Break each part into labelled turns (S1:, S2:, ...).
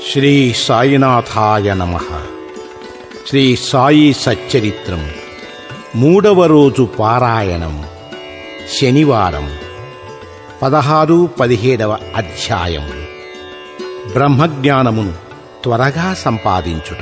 S1: శ్రీ సాయినాథాయ నమ శ్రీ సాయి సచ్చరిత్రం మూడవ రోజు పారాయణం శనివారం పదహారు పదిహేడవ అధ్యాయములు బ్రహ్మజ్ఞానమును త్వరగా సంపాదించుట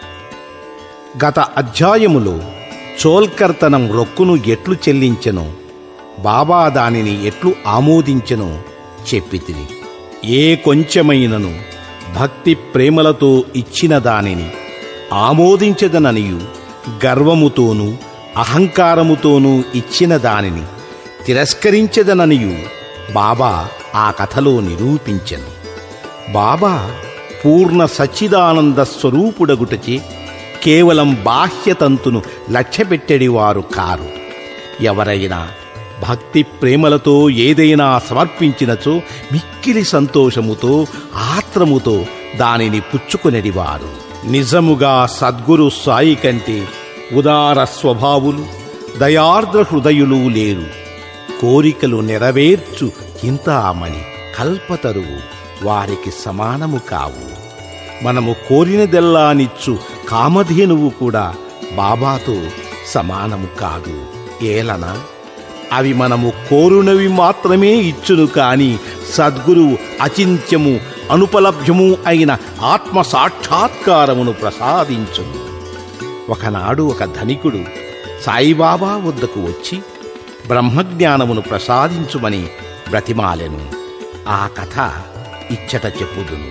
S1: గత అధ్యాయములో చోల్కర్తనం రొక్కును ఎట్లు చెల్లించెనో బాబా దానిని ఎట్లు ఆమోదించెనో చెప్పితిని ఏ కొంచెమైనను భక్తి ప్రేమలతో ఇచ్చిన దానిని ఆమోదించదననియు గర్వముతోనూ అహంకారముతోనూ ఇచ్చిన దానిని తిరస్కరించదననియు బాబా ఆ కథలో నిరూపించెను బాబా పూర్ణ సచ్చిదానంద స్వరూపుడగుటచే కేవలం బాహ్యతంతును లక్ష్యపెట్టెడివారు కారు ఎవరైనా భక్తి ప్రేమలతో ఏదైనా సమర్పించినచో మిక్కిలి సంతోషముతో ఆత్రముతో దానిని పుచ్చుకొనెడివారు నిజముగా సద్గురు సాయి కంటే ఉదార స్వభావులు దయార్ద్ర హృదయులు లేరు కోరికలు నెరవేర్చు చింతామణి కల్పతరువు వారికి సమానము కావు మనము కోరినదెల్లానిచ్చు కామధేనువు కూడా బాబాతో సమానము కాదు ఏలన అవి మనము కోరునవి మాత్రమే ఇచ్చును కాని సద్గురువు అచింత్యము అనుపలభ్యము అయిన ఆత్మ సాక్షాత్కారమును ప్రసాదించును ఒకనాడు ఒక ధనికుడు సాయిబాబా వద్దకు వచ్చి బ్రహ్మజ్ఞానమును ప్రసాదించుమని బ్రతిమాలెను ఆ కథ ఇచ్చట చెప్పుదును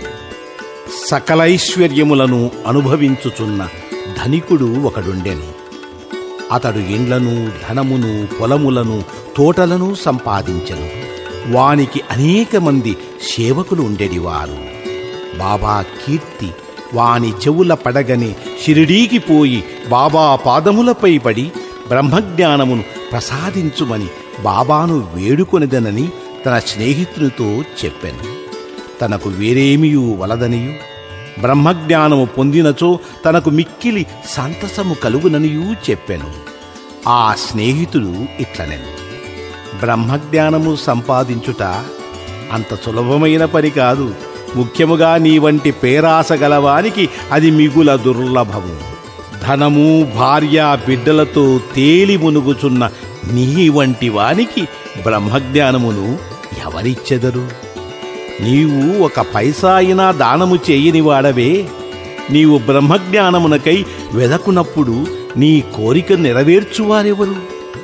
S1: సకలైశ్వర్యములను అనుభవించుచున్న ధనికుడు ఒకడుండెను అతడు ఇండ్లను ధనమును పొలములను తోటలను సంపాదించెను వానికి అనేక మంది సేవకులు ఉండేడివారు బాబా కీర్తి వాని చెవుల పడగని షిరిడీకి పోయి బాబా పాదములపై పడి బ్రహ్మజ్ఞానమును ప్రసాదించుమని బాబాను వేడుకొనిదనని తన స్నేహితునితో చెప్పాను తనకు వేరేమియూ వలదనియు బ్రహ్మజ్ఞానము పొందినచో తనకు మిక్కిలి సంతసము కలుగుననియూ చెప్పెను ఆ స్నేహితుడు ఇట్లనెను బ్రహ్మజ్ఞానము సంపాదించుట అంత సులభమైన పని కాదు ముఖ్యముగా నీ వంటి పేరాస గలవానికి అది మిగుల దుర్లభము ధనము భార్య బిడ్డలతో తేలి మునుగుచున్న నీ వంటి వానికి బ్రహ్మజ్ఞానమును ఎవరిచ్చెదరు నీవు ఒక పైసా అయినా దానము చేయని వాడవే నీవు బ్రహ్మజ్ఞానమునకై వెదకునప్పుడు నీ కోరిక నెరవేర్చువారెవరు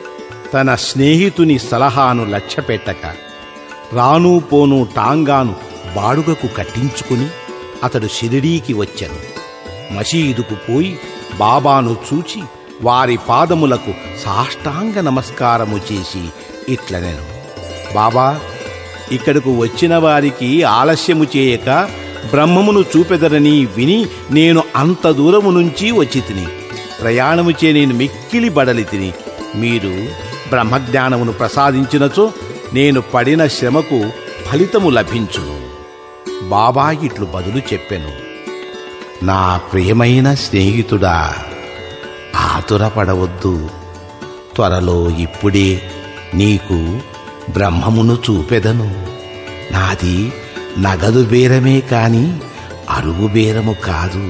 S1: తన స్నేహితుని సలహాను లక్ష్యపెట్టక రాను పోను టాంగాను బాడుగకు కట్టించుకుని అతడు షిరిడీకి వచ్చెను మసీదుకు పోయి బాబాను చూచి వారి పాదములకు సాష్టాంగ నమస్కారము చేసి ఇట్లనెను బాబా ఇక్కడకు వచ్చిన వారికి ఆలస్యము చేయక బ్రహ్మమును చూపెదరని విని నేను అంత దూరము నుంచి వచ్చి తిని ప్రయాణము చే నేను మిక్కిలి బడలి తిని మీరు బ్రహ్మజ్ఞానమును ప్రసాదించినచో నేను పడిన శ్రమకు ఫలితము లభించును బాబా ఇట్లు బదులు చెప్పెను నా ప్రియమైన స్నేహితుడా ఆతురపడవద్దు త్వరలో ఇప్పుడే నీకు బ్రహ్మమును చూపెదను నాది నగదు బేరమే కాని అరుగు బేరము కాదు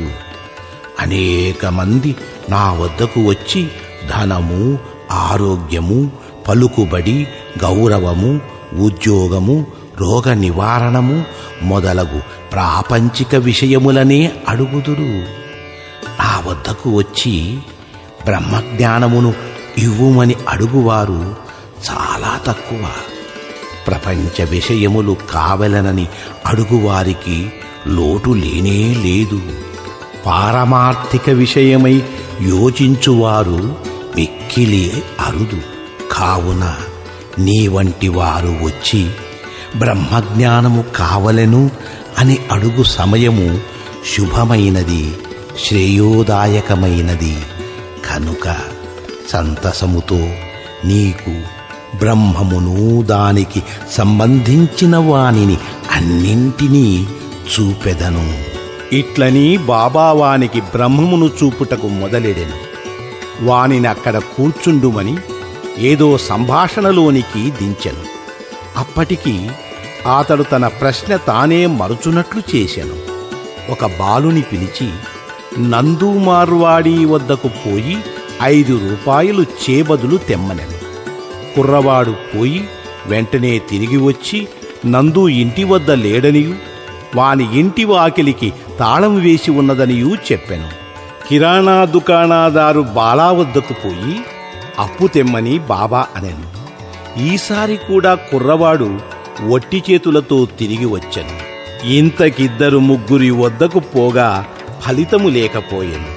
S1: అనేక మంది నా వద్దకు వచ్చి ధనము ఆరోగ్యము పలుకుబడి గౌరవము ఉద్యోగము రోగ నివారణము మొదలగు ప్రాపంచిక విషయములనే అడుగుదురు నా వద్దకు వచ్చి బ్రహ్మజ్ఞానమును ఇవ్వుమని అడుగువారు చాలా తక్కువ ప్రపంచ విషయములు కావలనని అడుగువారికి లోటు లేనే లేదు పారమార్థిక విషయమై యోచించువారు మిక్కిలి అరుదు కావున నీ వంటి వారు వచ్చి బ్రహ్మజ్ఞానము కావలెను అని అడుగు సమయము శుభమైనది శ్రేయోదాయకమైనది కనుక సంతసముతో నీకు బ్రహ్మమును దానికి సంబంధించిన వానిని అన్నింటినీ చూపెదను ఇట్లని బాబావానికి బ్రహ్మమును చూపుటకు మొదలెడెను వానిని అక్కడ కూర్చుండుమని ఏదో సంభాషణలోనికి దించెను అప్పటికి అతడు తన ప్రశ్న తానే మరుచునట్లు చేశెను ఒక బాలుని పిలిచి నందు మార్వాడి వద్దకు పోయి ఐదు రూపాయలు చేబదులు తెమ్మనెను కుర్రవాడు పోయి వెంటనే తిరిగి వచ్చి నందు ఇంటి వద్ద లేడనియు వాని ఇంటి వాకిలికి తాళం వేసి ఉన్నదనియూ చెప్పెను కిరాణా దుకాణాదారు బాలా వద్దకు పోయి అప్పు తెమ్మని బాబా అనెను ఈసారి కూడా కుర్రవాడు ఒట్టి చేతులతో తిరిగి వచ్చెను ఇంతకిద్దరు ముగ్గురి వద్దకు పోగా ఫలితము లేకపోయెను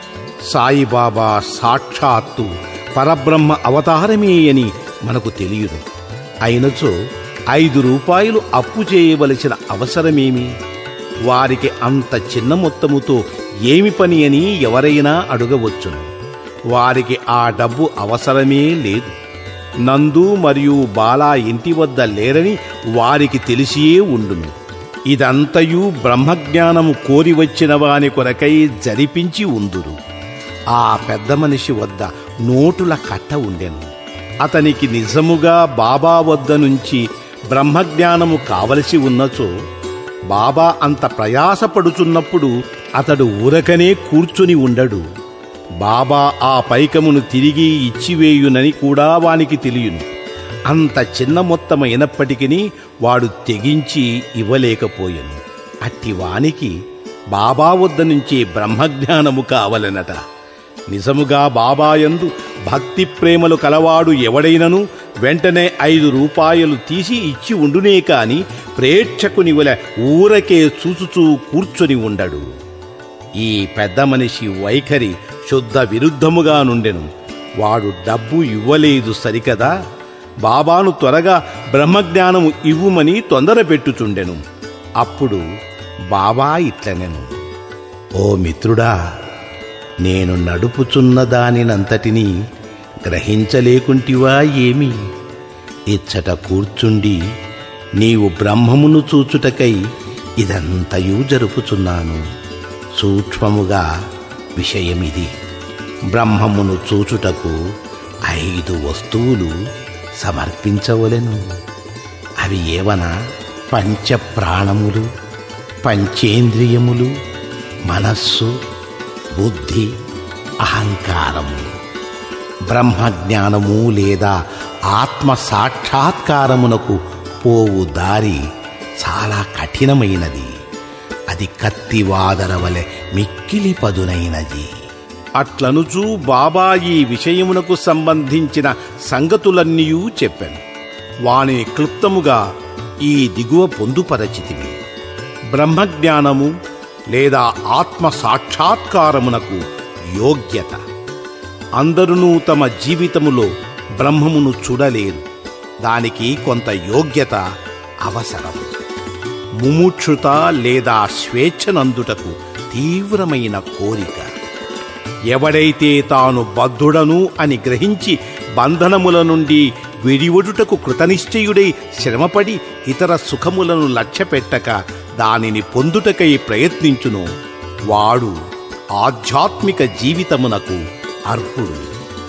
S1: సాయిబాబా సాక్షాత్తు పరబ్రహ్మ అవతారమే అని మనకు తెలియదు అయినచో ఐదు రూపాయలు అప్పు చేయవలసిన అవసరమేమి వారికి అంత చిన్న మొత్తముతో ఏమి పని అని ఎవరైనా అడగవచ్చును వారికి ఆ డబ్బు అవసరమే లేదు నందు మరియు బాలా ఇంటి వద్ద లేరని వారికి తెలిసియే ఉండును ఇదంతయు బ్రహ్మజ్ఞానము కోరి వచ్చిన వాని కొరకై జరిపించి ఉందురు ఆ పెద్ద మనిషి వద్ద నోటుల కట్ట ఉండెను అతనికి నిజముగా బాబా వద్ద నుంచి బ్రహ్మజ్ఞానము కావలసి ఉన్నచో బాబా అంత ప్రయాసపడుచున్నప్పుడు అతడు ఊరకనే కూర్చుని ఉండడు బాబా ఆ పైకమును తిరిగి ఇచ్చివేయునని కూడా వానికి తెలియను అంత చిన్న మొత్తమైనప్పటికీ వాడు తెగించి ఇవ్వలేకపోయాను అట్టి వానికి బాబా వద్ద నుంచి బ్రహ్మజ్ఞానము కావలనట నిజముగా బాబాయందు భక్తి ప్రేమలు కలవాడు ఎవడైనను వెంటనే ఐదు రూపాయలు తీసి ఇచ్చి ఉండునే కాని ప్రేక్షకుని వలె ఊరకే చూచుచూ కూర్చొని ఉండడు ఈ పెద్ద మనిషి వైఖరి శుద్ధ విరుద్ధముగా నుండెను వాడు డబ్బు ఇవ్వలేదు సరికదా బాబాను త్వరగా బ్రహ్మజ్ఞానము ఇవ్వుమని తొందర పెట్టుచుండెను అప్పుడు బాబా ఇట్లనెను ఓ మిత్రుడా నేను నడుపుచున్న దానినంతటినీ గ్రహించలేకుంటివా ఏమి ఇచ్చట కూర్చుండి నీవు బ్రహ్మమును చూచుటకై ఇదంతయు జరుపుచున్నాను సూక్ష్మముగా విషయమిది బ్రహ్మమును చూచుటకు ఐదు వస్తువులు సమర్పించవలెను అవి ఏవనా పంచ ప్రాణములు పంచేంద్రియములు మనస్సు బుద్ధి అహంకారము బ్రహ్మజ్ఞానము లేదా ఆత్మ సాక్షాత్కారమునకు పోవు దారి చాలా కఠినమైనది అది కత్తివాదర వలె మిక్కిలి పదునైనది అట్లనుచూ బాబా ఈ విషయమునకు సంబంధించిన సంగతులన్నీయూ చెప్పాను వానిని క్లుప్తముగా ఈ దిగువ పొందుపరచితివి బ్రహ్మజ్ఞానము లేదా ఆత్మ సాక్షాత్కారమునకు యోగ్యత అందరునూ తమ జీవితములో బ్రహ్మమును చూడలేరు దానికి కొంత యోగ్యత అవసరం ముముక్షుత లేదా స్వేచ్ఛనందుటకు తీవ్రమైన కోరిక ఎవడైతే తాను బద్ధుడను అని గ్రహించి బంధనముల నుండి విడివడుటకు కృతనిశ్చయుడై శ్రమపడి ఇతర సుఖములను లక్ష్యపెట్టక దానిని పొందుటకై ప్రయత్నించును వాడు ఆధ్యాత్మిక జీవితమునకు అర్హుడు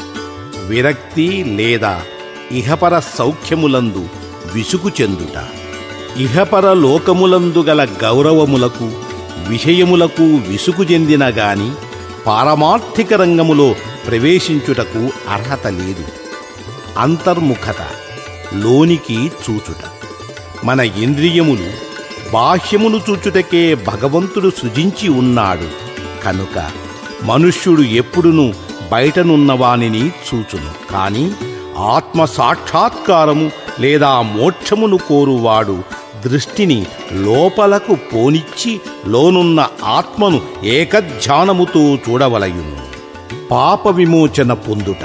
S1: విరక్తి లేదా ఇహపర సౌఖ్యములందు విసుగు చెందుట ఇహపర లోకములందు గల గౌరవములకు విషయములకు విసుగు చెందిన గాని పారమార్థిక రంగములో ప్రవేశించుటకు అర్హత లేదు అంతర్ముఖత లోనికి చూచుట మన ఇంద్రియములు బాహ్యమును చూచుటకే భగవంతుడు సృజించి ఉన్నాడు కనుక మనుష్యుడు ఎప్పుడునూ బయటనున్నవానిని చూచును కాని ఆత్మ సాక్షాత్కారము లేదా మోక్షమును కోరువాడు దృష్టిని లోపలకు పోనిచ్చి లోనున్న ఆత్మను ఏకధ్యానముతో చూడవలయును పాప విమోచన పొందుట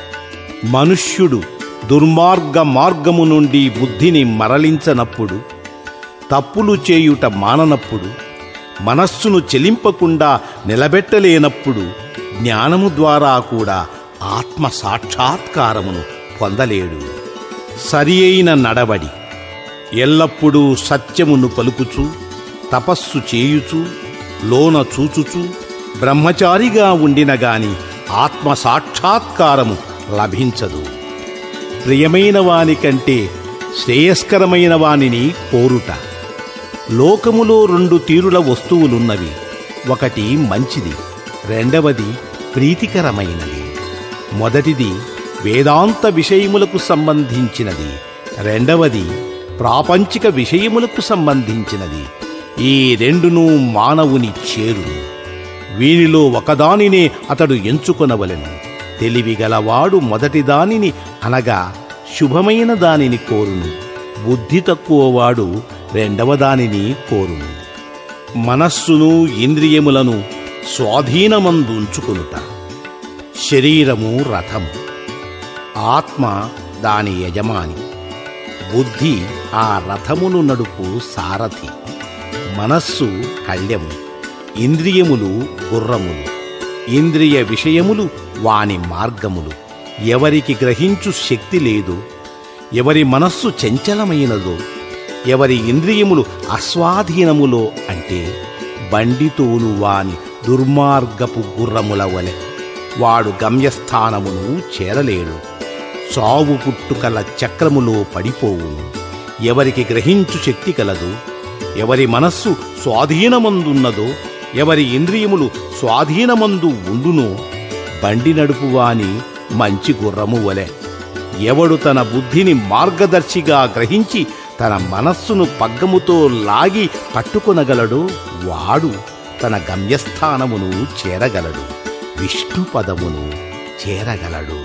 S1: మనుష్యుడు దుర్మార్గ మార్గము నుండి బుద్ధిని మరలించనప్పుడు తప్పులు చేయుట మాననప్పుడు మనస్సును చెలింపకుండా నిలబెట్టలేనప్పుడు జ్ఞానము ద్వారా కూడా ఆత్మ సాక్షాత్కారమును పొందలేడు సరి అయిన నడవడి ఎల్లప్పుడూ సత్యమును పలుకుచు తపస్సు చేయుచు లోన చూచుచు బ్రహ్మచారిగా ఉండిన గాని ఆత్మ సాక్షాత్కారము లభించదు ప్రియమైన వాని కంటే శ్రేయస్కరమైన వానిని కోరుట లోకములో రెండు తీరుల వస్తువులున్నవి ఒకటి మంచిది రెండవది ప్రీతికరమైనది మొదటిది వేదాంత విషయములకు సంబంధించినది రెండవది ప్రాపంచిక విషయములకు సంబంధించినది ఈ రెండును మానవుని చేరును వీనిలో ఒకదానినే అతడు ఎంచుకొనవలెను తెలివిగలవాడు మొదటి దానిని అనగా శుభమైన దానిని కోరును బుద్ధి తక్కువవాడు రెండవ దానిని కోరును మనస్సును ఇంద్రియములను స్వాధీనమందుంచుకొనుట శరీరము రథము ఆత్మ దాని యజమాని బుద్ధి ఆ రథమును నడుపు సారథి మనస్సు కళ్యము ఇంద్రియములు గుర్రములు ఇంద్రియ విషయములు వాని మార్గములు ఎవరికి గ్రహించు శక్తి లేదు ఎవరి మనస్సు చంచలమైనదో ఎవరి ఇంద్రియములు అస్వాధీనములో అంటే బండితోలు వాని దుర్మార్గపు గుర్రముల వలె వాడు గమ్యస్థానమును చేరలేడు చావు పుట్టుకల చక్రములో పడిపోవును ఎవరికి గ్రహించు శక్తి కలదు ఎవరి మనస్సు స్వాధీనమందున్నదో ఎవరి ఇంద్రియములు స్వాధీనమందు ఉండునో బండి నడుపువాని మంచి గుర్రము వలె ఎవడు తన బుద్ధిని మార్గదర్శిగా గ్రహించి తన మనస్సును పగ్గముతో లాగి పట్టుకొనగలడో వాడు తన గమ్యస్థానమును చేరగలడు విష్ణు పదమును చేరగలడు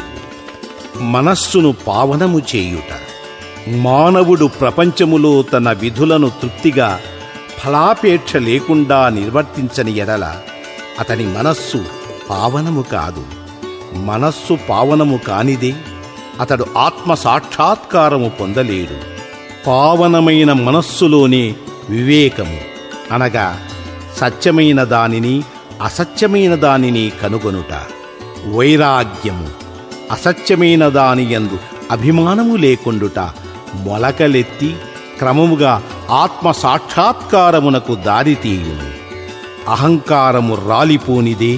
S1: మనస్సును పావనము చేయుట మానవుడు ప్రపంచములో తన విధులను తృప్తిగా ఫలాపేక్ష లేకుండా నిర్వర్తించని ఎడల అతని మనస్సు పావనము కాదు మనస్సు పావనము కానిదే అతడు ఆత్మ సాక్షాత్కారము పొందలేడు పావనమైన మనస్సులోనే వివేకము అనగా సత్యమైన దానిని అసత్యమైన దానిని కనుగొనుట వైరాగ్యము అసత్యమైన దాని యందు అభిమానము లేకుండుట మొలకలెత్తి క్రమముగా ఆత్మ సాక్షాత్కారమునకు దారితీయును అహంకారము రాలిపోనిదే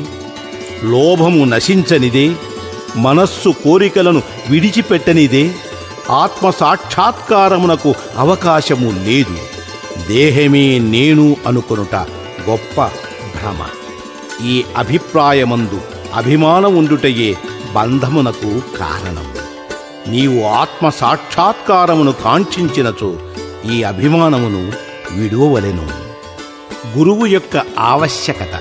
S1: లోభము నశించనిదే మనస్సు కోరికలను విడిచిపెట్టనిదే ఆత్మ సాక్షాత్కారమునకు అవకాశము లేదు దేహమే నేను అనుకొనుట గొప్ప భ్రమ ఈ అభిప్రాయమందు అభిమానం ఉండుటయే బంధమునకు కారణం నీవు ఆత్మ సాక్షాత్కారమును కాంక్షించినచో ఈ అభిమానమును విడువవలెను గురువు యొక్క ఆవశ్యకత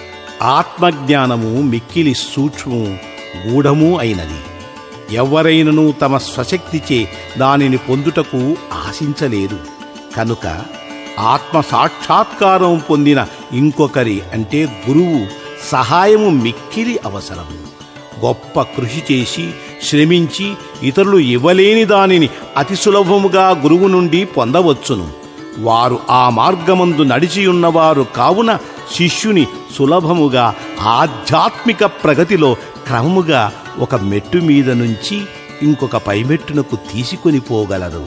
S1: ఆత్మజ్ఞానము మిక్కిలి సూక్ష్మము గూఢము అయినది ఎవరైనను తమ స్వశక్తిచే దానిని పొందుటకు ఆశించలేరు కనుక ఆత్మ సాక్షాత్కారం పొందిన ఇంకొకరి అంటే గురువు సహాయము మిక్కిలి అవసరం గొప్ప కృషి చేసి శ్రమించి ఇతరులు ఇవ్వలేని దానిని అతి సులభముగా గురువు నుండి పొందవచ్చును వారు ఆ మార్గమందు నడిచియున్నవారు కావున శిష్యుని సులభముగా ఆధ్యాత్మిక ప్రగతిలో క్రమముగా ఒక మెట్టు మీద నుంచి ఇంకొక పైమెట్టునకు తీసుకొని పోగలరు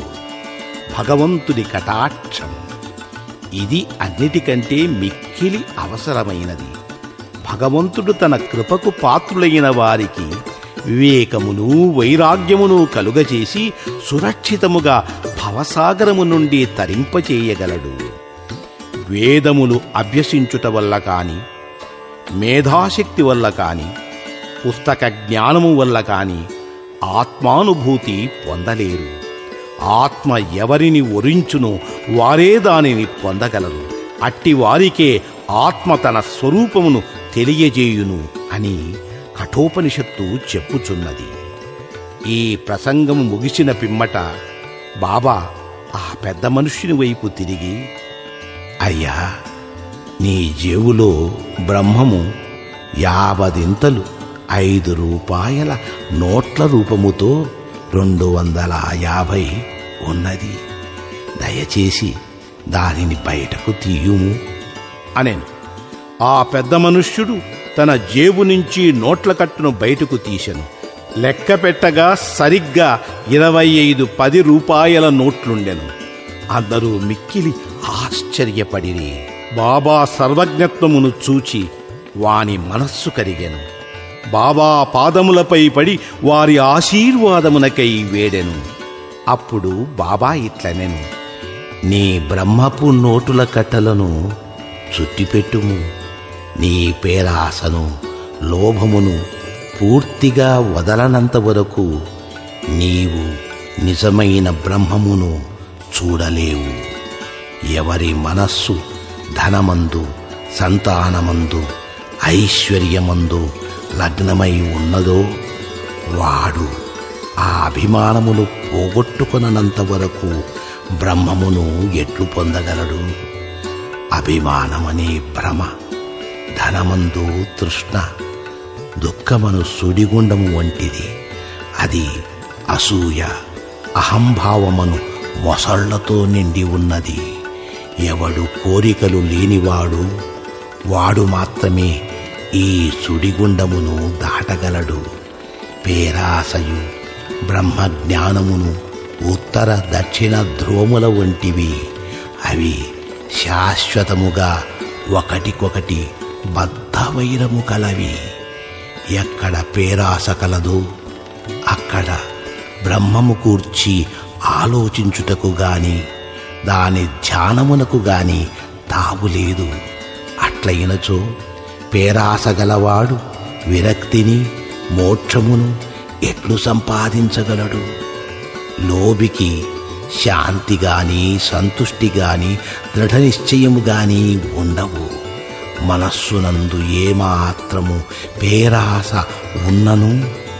S1: భగవంతుని కటాక్షం ఇది అన్నిటికంటే మిక్కిలి అవసరమైనది భగవంతుడు తన కృపకు పాత్రులైన వారికి వివేకమును వైరాగ్యమును కలుగచేసి సురక్షితముగా భవసాగరము నుండి తరింపచేయగలడు వేదములు అభ్యసించుట వల్ల కాని మేధాశక్తి వల్ల కాని పుస్తక జ్ఞానము వల్ల కాని ఆత్మానుభూతి పొందలేరు ఆత్మ ఎవరిని ఒరించునో వారే దానిని పొందగలరు అట్టి వారికే ఆత్మ తన స్వరూపమును తెలియజేయును అని కఠోపనిషత్తు చెప్పుచున్నది ఈ ప్రసంగము ముగిసిన పిమ్మట బాబా ఆ పెద్ద మనుష్యుని వైపు తిరిగి అయ్యా నీ జేబులో బ్రహ్మము యాభదింతలు ఐదు రూపాయల నోట్ల రూపముతో రెండు వందల యాభై ఉన్నది దయచేసి దానిని బయటకు తీయుము అనెను ఆ పెద్ద మనుష్యుడు తన జేబు నుంచి నోట్ల కట్టును బయటకు తీసెను లెక్క పెట్టగా సరిగ్గా ఇరవై ఐదు పది రూపాయల నోట్లుండెను అందరూ మిక్కిలి ఆశ్చర్యపడిరి బాబా సర్వజ్ఞత్వమును చూచి వాని మనస్సు కరిగెను బాబా పాదములపై పడి వారి ఆశీర్వాదమునకై వేడెను అప్పుడు బాబా ఇట్లనెను నీ బ్రహ్మపు నోటుల కట్టలను చుట్టిపెట్టుము నీ పేరాసను లోభమును పూర్తిగా వదలనంత వరకు నీవు నిజమైన బ్రహ్మమును చూడలేవు ఎవరి మనస్సు ధనమందు సంతానమందు ఐశ్వర్యమందు లగ్నమై ఉన్నదో వాడు ఆ అభిమానమును పోగొట్టుకొనంత వరకు బ్రహ్మమును ఎట్లు పొందగలడు అభిమానమనే భ్రమ ధనమందు తృష్ణ దుఃఖమను సుడిగుండము వంటిది అది అసూయ అహంభావమను మొసళ్లతో నిండి ఉన్నది ఎవడు కోరికలు లేనివాడు వాడు మాత్రమే ఈ సుడిగుండమును దాటగలడు పేరాసయు బ్రహ్మజ్ఞానమును ఉత్తర దక్షిణ ధ్రువముల వంటివి అవి శాశ్వతముగా ఒకటికొకటి బద్ధవైరము కలవి ఎక్కడ పేరాస కలదు అక్కడ బ్రహ్మము కూర్చి ఆలోచించుటకు గాని దాని ధ్యానమునకు గాని తావులేదు అట్లయినచో పేరాస గలవాడు విరక్తిని మోక్షమును ఎట్లు సంపాదించగలడు లోబికి శాంతి గాని సంతుష్టి గాని దృఢ నిశ్చయము గాని ఉండవు మనస్సునందు ఏమాత్రము పేరాస ఉన్నను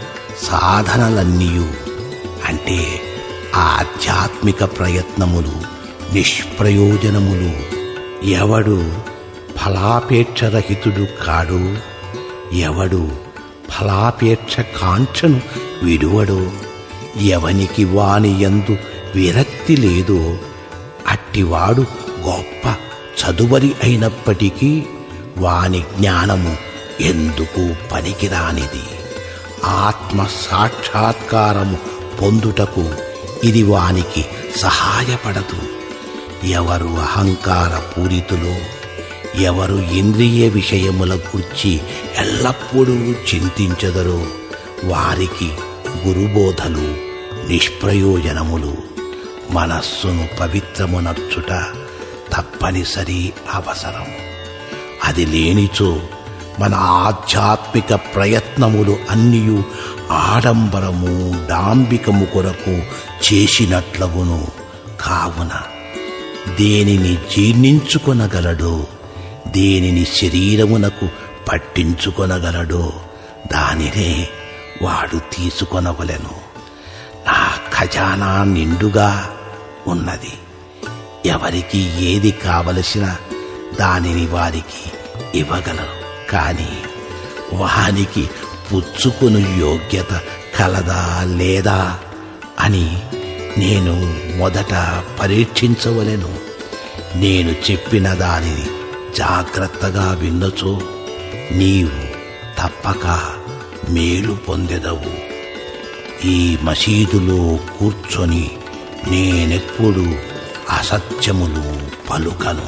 S1: సాధనలన్నీయు అంటే ఆధ్యాత్మిక ప్రయత్నములు నిష్ప్రయోజనములు ఎవడు ఫలాపేక్షరహితుడు కాడు ఎవడు ఫలాపేక్ష కాంక్షను విడువడో ఎవనికి వాని యందు విరక్తి లేదో అట్టివాడు గొప్ప చదువరి అయినప్పటికీ వాని జ్ఞానము ఎందుకు పనికిరానిది ఆత్మ సాక్షాత్కారము పొందుటకు ఇది వానికి సహాయపడదు ఎవరు అహంకార పూరితులో ఎవరు ఇంద్రియ విషయముల గురించి ఎల్లప్పుడూ చింతించదరో వారికి గురుబోధలు నిష్ప్రయోజనములు మనస్సును పవిత్రమునర్చుట తప్పనిసరి అవసరం అది లేనిచో మన ఆధ్యాత్మిక ప్రయత్నములు అన్నియు ఆడంబరము డాంబికము కొరకు చేసినట్లగును కావున దేనిని జీర్ణించుకొనగలడో దేనిని శరీరమునకు పట్టించుకొనగలడో దానినే వాడు తీసుకొనవలెను నా ఖజానా నిండుగా ఉన్నది ఎవరికి ఏది కావలసిన దానిని వారికి ఇవ్వగలరు కానీ వానికి పుచ్చుకుని యోగ్యత కలదా లేదా అని నేను మొదట పరీక్షించవలెను నేను చెప్పిన దానిని జాగ్రత్తగా విన్నచో నీవు తప్పక మేలు పొందెదవు ఈ మసీదులో కూర్చొని నేనెప్పుడు అసత్యములు పలుకను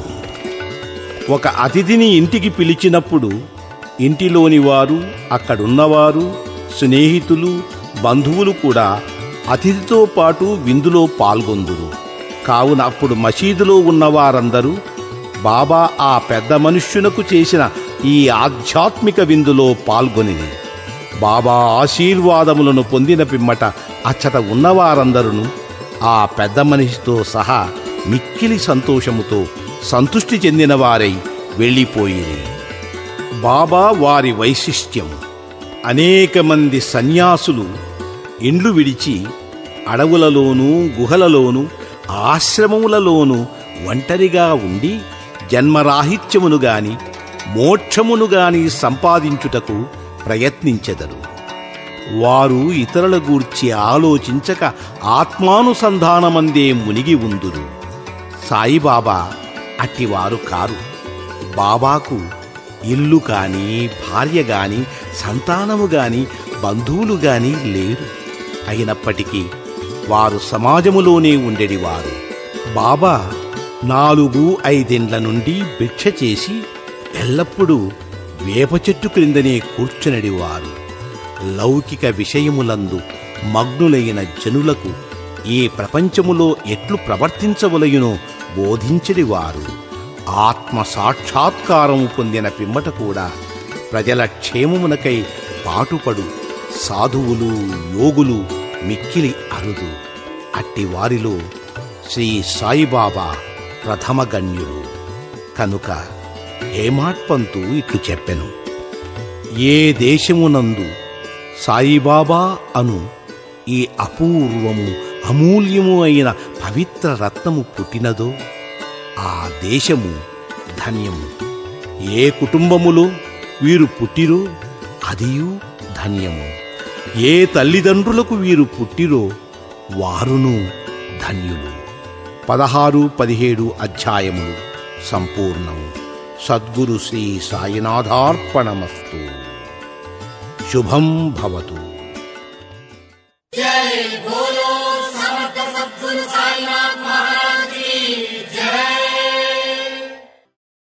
S2: ఒక అతిథిని ఇంటికి పిలిచినప్పుడు ఇంటిలోని వారు అక్కడున్నవారు స్నేహితులు బంధువులు కూడా అతిథితో పాటు విందులో పాల్గొందురు కావున అప్పుడు మసీదులో ఉన్న వారందరూ బాబా ఆ పెద్ద మనుష్యునకు చేసిన ఈ ఆధ్యాత్మిక విందులో పాల్గొనిది బాబా ఆశీర్వాదములను పొందిన పిమ్మట అచ్చట ఉన్నవారందరూ ఆ పెద్ద మనిషితో సహా మిక్కిలి సంతోషముతో సంతృష్టి చెందిన వారై వెళ్ళిపోయిరి బాబా వారి వైశిష్ట్యం అనేక మంది సన్యాసులు ఇండ్లు విడిచి అడవులలోనూ గుహలలోనూ ఆశ్రమములలోనూ ఒంటరిగా ఉండి జన్మరాహిత్యమును గాని మోక్షమును గాని సంపాదించుటకు ప్రయత్నించెదరు వారు ఇతరుల గూర్చి ఆలోచించక ఆత్మానుసంధానమందే మునిగి ఉందురు సాయిబాబా అట్టివారు కారు బాబాకు ఇల్లు కాని భార్య గాని సంతానము గాని బంధువులు గాని లేరు అయినప్పటికీ వారు సమాజములోనే ఉండేడివారు బాబా నాలుగు ఐదేండ్ల నుండి భిక్ష చేసి ఎల్లప్పుడూ వేప చెట్టు క్రిందనే కూర్చునడివారు లౌకిక విషయములందు మగ్నులైన జనులకు ఈ ప్రపంచములో ఎట్లు ప్రవర్తించవలయునో బోధించడి వారు ఆత్మ సాక్షాత్కారము పొందిన పిమ్మట కూడా ప్రజల క్షేమమునకై పాటుపడు సాధువులు యోగులు మిక్కిలి అరుదు అట్టి వారిలో శ్రీ సాయిబాబా ప్రథమ గణ్యుడు కనుక హేమాట్పంతు ఇట్లు చెప్పెను ఏ దేశమునందు సాయిబాబా అను ఈ అపూర్వము అమూల్యము అయిన పవిత్ర రత్నము పుట్టినదో ఆ దేశము ధన్యము ఏ కుటుంబములో వీరు పుట్టిరో అదియు ధన్యము ఏ తల్లిదండ్రులకు వీరు పుట్టిరో వారును ధన్యులు పదహారు పదిహేడు అధ్యాయములు సంపూర్ణము సద్గురు శ్రీ సాయినాథార్పణమస్తు శుభం భవతు